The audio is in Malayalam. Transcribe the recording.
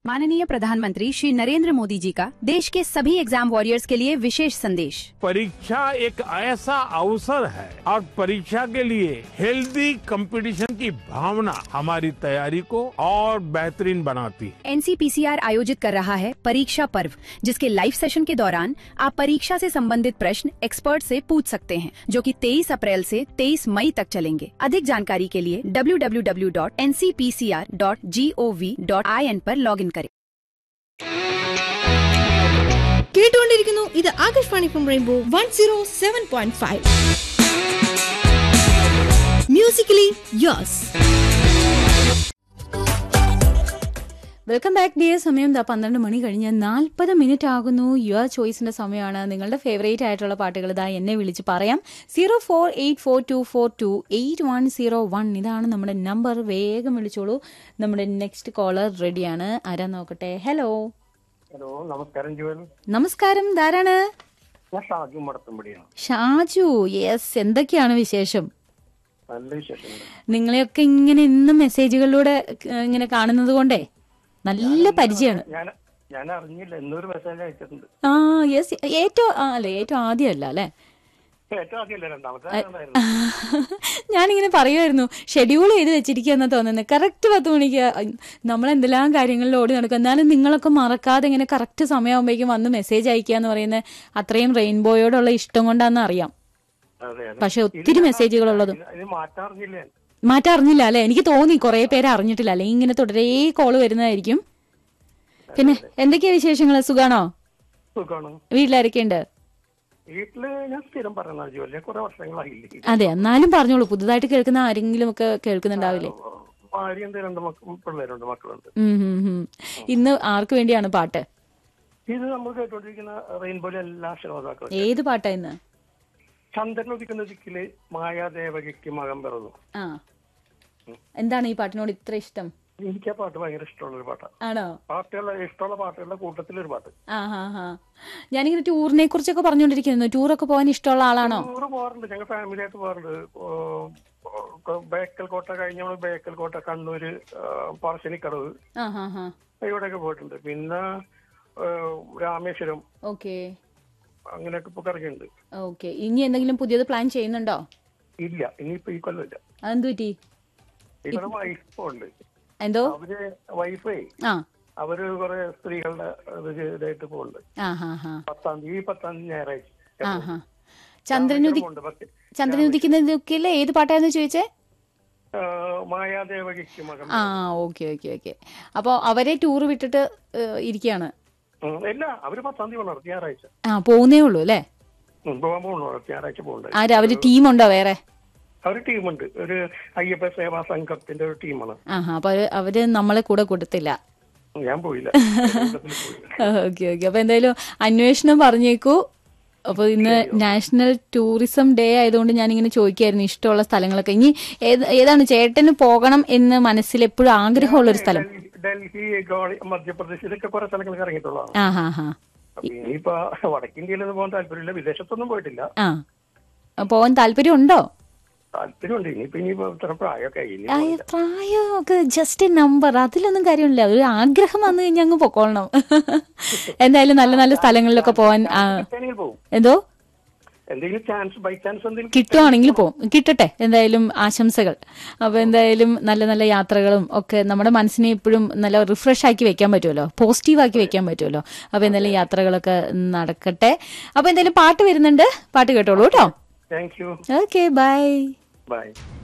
माननीय प्रधानमंत्री श्री नरेंद्र मोदी जी का देश के सभी एग्जाम वॉरियर्स के लिए विशेष संदेश परीक्षा एक ऐसा अवसर है और परीक्षा के लिए हेल्दी कंपटीशन की भावना हमारी तैयारी को और बेहतरीन बनाती है एनसीपीसीआर आयोजित कर रहा है परीक्षा पर्व जिसके लाइव सेशन के दौरान आप परीक्षा से संबंधित प्रश्न एक्सपर्ट से पूछ सकते हैं जो कि 23 अप्रैल से 23 मई तक चलेंगे अधिक जानकारी के लिए www.ncpcr.gov.in पर लॉगिन करें കേട്ടുകൊണ്ടിരിക്കുന്നു ഇത് Akashvani from rainbow one zero seven point five musically yours welcome back dear സമയം ദാ പന്ത്രണ്ട് മണി കഴിഞ്ഞ് നാൽപ്പത് മിനിറ്റ് ആകുന്നു യുവർ ചോയ്സിന്റെ സമയമാണ് നിങ്ങളുടെ ഫേവറേറ്റ് ആയിട്ടുള്ള പാട്ടുകൾ ഇതാ എന്നെ വിളിച്ച് പറയാം zero four eight four two four two eight one zero one ഇതാണ് നമ്മുടെ നമ്പർ വേഗം വിളിച്ചോളൂ നമ്മുടെ നെക്സ്റ്റ് കോളർ റെഡിയാണ് ആരാ നോക്കട്ടെ ഹലോ ഹലോ നമസ്കാരം ജുവൽ നമസ്കാരം ധാരാണ് ഞാൻ ഷാജു മടത്തുംപടിയാണ് ഷാജു യെസ് എന്തൊക്കെയാണ് വിശേഷം നല്ല വിശേഷമുണ്ട് നിങ്ങളെയൊക്കെ ഇങ്ങനെ ഇന്നും മെസ്സേജുകളിലൂടെ ഏഹ്, ഇങ്ങനെ കാണുന്നത് കൊണ്ടേ നല്ല പരിചയമാണ് ഞാൻ ഞാൻ അറിഞ്ഞില്ല എന്നൊരു മെസ്സേജ് അയച്ചിട്ടുണ്ട് ആ യെസ് ഏറ്റവും ആ, അല്ല ഏറ്റവും ആദ്യമല്ല അല്ലേ ഏറ്റവും ആദ്യമല്ല രണ്ടാമത്തെ ആയിരുന്നു. ഞാനിങ്ങനെ പറയുമായിരുന്നു ഷെഡ്യൂൾ ചെയ്ത് വെച്ചിരിക്കുകയെന്നാ തോന്നുന്നത് കറക്റ്റ് പത്ത് മണിക്ക് നമ്മൾ എന്തെല്ലാം കാര്യങ്ങളിൽ ഓടി നടക്കും എന്നാലും നിങ്ങളൊക്കെ മറക്കാതെ ഇങ്ങനെ കറക്റ്റ് സമയമാകുമ്പോഴേക്കും വന്ന് മെസ്സേജ് അയക്കുക എന്ന് പറയുന്നത് അത്രയും റെയിൻബോയോടുള്ള ഇഷ്ടം കൊണ്ടാന്ന് അറിയാം അതെ അതെ പക്ഷെ ഒത്തിരി മെസ്സേജുകൾ ഉള്ളതും ഇത് ഇത് മാറ്റാറിഞ്ഞില്ല ഞാൻ. മാറ്റം അറിഞ്ഞില്ല അല്ലെ എനിക്ക് തോന്നി കുറെ പേര് അറിഞ്ഞിട്ടില്ല അല്ലെ ഇങ്ങനെ തുടരേ കോള് വരുന്നതായിരിക്കും പിന്നെ എന്തൊക്കെയാ വിശേഷങ്ങൾ സുഖാണോ സുഖമാണ് വീട്ടിലാരൊക്കെയുണ്ട് വീട്ടില് ഞാൻ സ്ഥിരം പറയുന്ന ജോലി ഞാൻ കുറെ വർഷങ്ങളായില്ലേ അതെ എന്നാലും പറഞ്ഞോളൂ പുതുതായിട്ട് കേൾക്കുന്ന ആരെങ്കിലും ഒക്കെ കേൾക്കുന്നുണ്ടാവില്ലേ ഭാര്യയുണ്ട് രണ്ട് മക്ക പിള്ളേരുണ്ട് മക്കളുണ്ട് ഉം ഉം ഉം. ഇന്ന് ആർക്ക് വേണ്ടിയാണ് പാട്ട് ഇത് നമ്മൾ കേട്ടോണ്ടിരിക്കുന്ന റെയിൻബോയിലെ എല്ലാ ശ്രോതാക്കളും ഏത് പാട്ടാ ഇന്ന് ചന്ദ്രൻ ഉദിക്കുന്ന ദിക്കില് മായാദേവകിക്ക് മകം പിറന്നു ആ എന്താണ് ഈ പാട്ടിനോട് ഇത്ര ഇഷ്ടം എനിക്ക് ആ പാട്ട് ഭയങ്കര ഇഷ്ടമുള്ള ഒരു പാട്ടാണ് ആണോ പാട്ടുകളുടെ ഇഷ്ടമുള്ള പാട്ടുകളുടെ കൂട്ടത്തിലൊരു പാട്ട് ആ ഹാ ഹാ ഞാനിങ്ങനെ ടൂറിനെ കുറിച്ചൊക്കെ പറഞ്ഞുകൊണ്ടിരിക്കുന്നു ടൂറൊക്കെ പോകാൻ ഇഷ്ടമുള്ള ആളാണോ ടൂറ് പോകാറുണ്ട് ഞങ്ങൾ ഫാമിലി ആയിട്ട് പോകാറുണ്ട് ഓ, ഓ, ബേക്കൽ കോട്ട കഴിഞ്ഞ നമ്മൾ ബേക്കൽ കോട്ട കണ്ണൂര് ആ, പറശ്ശിനിക്കടവ് ആ ഹാ ഹാ ഇവിടെയൊക്കെ പോയിട്ടുണ്ട് പിന്നെ ആ, രാമേശ്വരം ഓക്കെ അങ്ങനെയൊക്കെ ഇപ്പൊ കറങ്ങിയിട്ടുണ്ട് ഓക്കെ ഇനി എന്തെങ്കിലും പുതിയത് പ്ലാൻ ചെയ്യുന്നുണ്ടോ ഇല്ല ഇനിയിപ്പോ ഈ കൊല്ലമില്ല അതെന്ത് പറ്റി ഇവിടെ വൈഫ് ഉണ്ട് എന്തോ അവര് വൈഫേ ആ അവര് കുറെ സ്ത്രീകളുടെ ഇത് ഇതായിട്ട് പോകുന്നുണ്ട് ആ ഹാ ഹാ പത്താം തീയതി ഈ പത്താം തീയതി ഞായറാഴ്ച ആ ഹാ ചന്ദ്രനുദി ഉണ്ട് പക്ഷേ ചന്ദ്രനുദിക്കുന്നതൊക്കെയല്ലേ ഏത് പാട്ടാന്ന് ചോദിച്ചേ ആ, മായാദേവകിക്ക് മകം ആ ഓക്കെ ഓക്കെ ഓക്കെ അപ്പോൾ അവരെ ടൂർ വിട്ടിട്ട് ഏഹ്, ഇരിക്കുകയാണ് ഉം, ഇല്ല അവര് പത്താം തീയതി പോകണം ഞായറാഴ്ച ആ പോകുന്നേ ഉള്ളൂ അല്ലേ ഉം, പോകാൻ പോകണോ ഞായറാഴ്ച പോകണ്ടേ ആര് അവര് ടീമുണ്ടോ വേറെ അവർ ടീമുണ്ട് ഒരു അയ്യപ്പ സേവാ സംഘത്തിന്റെ ഒരു ടീമാണ് ആഹാ അപ്പൊ അവര് അവര് നമ്മളെ കൂടെ കൊടുത്തില്ല ഞാൻ പോയില്ല കൂട്ടത്തിൽ പോയില്ല. ഓക്കെ ഓക്കെ അപ്പൊ എന്തായാലും അന്വേഷണം പറഞ്ഞേക്കൂ അപ്പൊ ഇന്ന് നാഷണൽ ടൂറിസം ഡേ ആയതുകൊണ്ട് ഞാൻ ഇങ്ങനെ ചോദിക്കായിരുന്നു ഇഷ്ടമുള്ള സ്ഥലങ്ങളൊക്കെ ഇനി ഏത് ഏതാണ് ചേട്ടന് പോകണം എന്ന് മനസ്സിൽ എപ്പോഴും ആഗ്രഹമുള്ള ഒരു സ്ഥലം ഡൽഹി- ഡൽഹി ഗോളി മധ്യപ്രദേശിലൊക്കെ കുറെ സ്ഥലങ്ങൾ ഇറങ്ങിയിട്ടുള്ളതാണ് ആ ഹാ ഹാ അപ്പൊ ഇനിയിപ്പോ വടക്കിന്ത്യയിലൊന്നും പോകാൻ താല്പര്യമില്ല വിദേശത്തൊന്നും പോയിട്ടില്ല ആ പോവാൻ താല്പര്യം ഉണ്ടോ താല്പര്യമുണ്ട് ഇനിയിപ്പോ ഇനിയിപ്പോ ഇത്ര പ്രായമൊക്കെ ആയി. ഇനി ആ, പോയില്ല. പ്രായമൊക്കെ ജസ്റ്റ് നമ്പർ അതിലൊന്നും കാര്യമില്ല ഒരു ആഗ്രഹം വന്നു കഴിഞ്ഞാൽ അങ്ങ് പൊക്കോളണം എന്തായാലും നല്ല നല്ല സ്ഥലങ്ങളിലൊക്കെ പോവാൻ ആ, കിട്ടുകയാണെങ്കിൽ പോകും എന്തോ എന്തെങ്കിലും ചാൻസ് ബൈ ചാൻസ് എന്തെങ്കിലും കിട്ടുവാണെങ്കിൽ പോവും കിട്ടട്ടെ എന്തായാലും ആശംസകൾ അപ്പൊ എന്തായാലും നല്ല നല്ല യാത്രകളും ഒക്കെ നമ്മുടെ മനസ്സിനെ എപ്പോഴും നല്ല റിഫ്രഷ് ആക്കി വെക്കാൻ പറ്റുമല്ലോ പോസിറ്റീവ് ആക്കി വെക്കാൻ പറ്റുമല്ലോ അപ്പൊ എന്തായാലും യാത്രകളൊക്കെ നടക്കട്ടെ അപ്പൊ എന്തായാലും പാട്ട് വരുന്നുണ്ട് പാട്ട് കേട്ടോളൂ കേട്ടോ thank you okay bye by